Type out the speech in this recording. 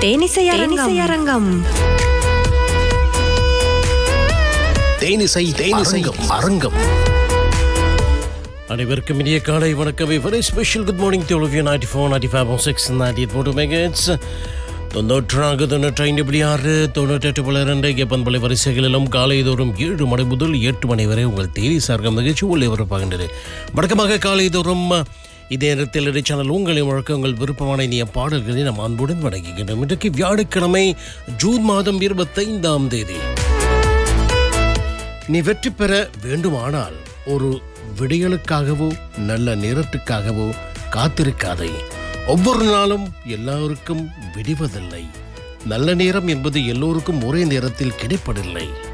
தேனிசை தேனிசை அரங்கம் தேனிசை தேனிசை அரங்கம் அனைவருக்கும் இனிய காலை வணக்கம் very special good morning to all ninety four ninety five six ninety eight மூணு மெகட்ஸ் தொண்ணூற்றாறு தொண்ணூற்றி ஐந்து புள்ளி ஆறு தொண்ணூற்றெட்டு புள்ளி இரண்டு எப்பன்பலை வரிசைகளிலும் காலைதோறும் ஏழு மணி முதல் எட்டு மணி வரை உங்கள் தேதி சார்கம் நிகழ்ச்சி உள்ளே வரப்பாகின்றது வழக்கமாக காலைதோறும் இதே நேரத்தில் இறை சேனல் உங்களை முழக்க உங்கள் விருப்பமான இனிய பாடல்களை நாம் அன்புடன் வணங்குகின்றோம் இன்றைக்கு வியாழக்கிழமை ஜூன் மாதம் இருபத்தைந்தாம் தேதி நீ வெற்றி பெற வேண்டுமானால் ஒரு விடியலுக்காகவோ நல்ல நேரத்துக்காகவோ காத்திருக்காதே ஒவ்வொரு நாளும் எல்லாருக்கும் விடிவதில்லை நல்ல நேரம் என்பது எல்லோருக்கும் ஒரே நேரத்தில் கிடைப்பதில்லை